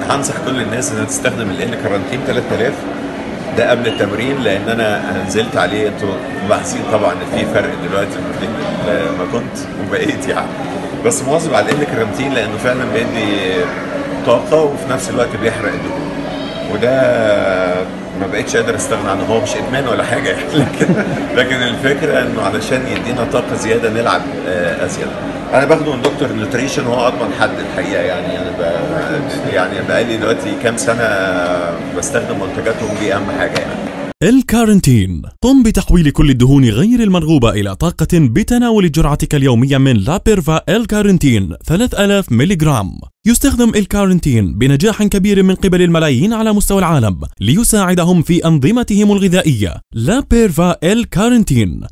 هنصح كل الناس انها تستخدم ال كارانتين 3000 ده قبل التمرين لان انا نزلت عليه انتوا ملاحظين طبعا ان في فرق دلوقتي ما بين ما كنت وبقيت يعني بس مواظب على ال كارانتين لانه فعلا بيدي طاقه وفي نفس الوقت بيحرق الدهون وده ما بقتش قادر استغنى عنه هو مش ادمان ولا حاجه يعني لكن لكن الفكره انه علشان يدينا طاقه زياده نلعب آه، ازيد انا باخده من دكتور نوتريشن وهو اضمن حد الحقيقه يعني انا ب... يعني بقالي دلوقتي كام سنه بستخدم منتجاتهم دي اهم حاجه يعني الكارنتين قم بتحويل كل الدهون غير المرغوبة إلى طاقة بتناول جرعتك اليومية من لابيرفا الكارنتين 3000 ملغرام يستخدم الكارنتين بنجاح كبير من قبل الملايين على مستوى العالم ليساعدهم في أنظمتهم الغذائية لابيرفا الكارنتين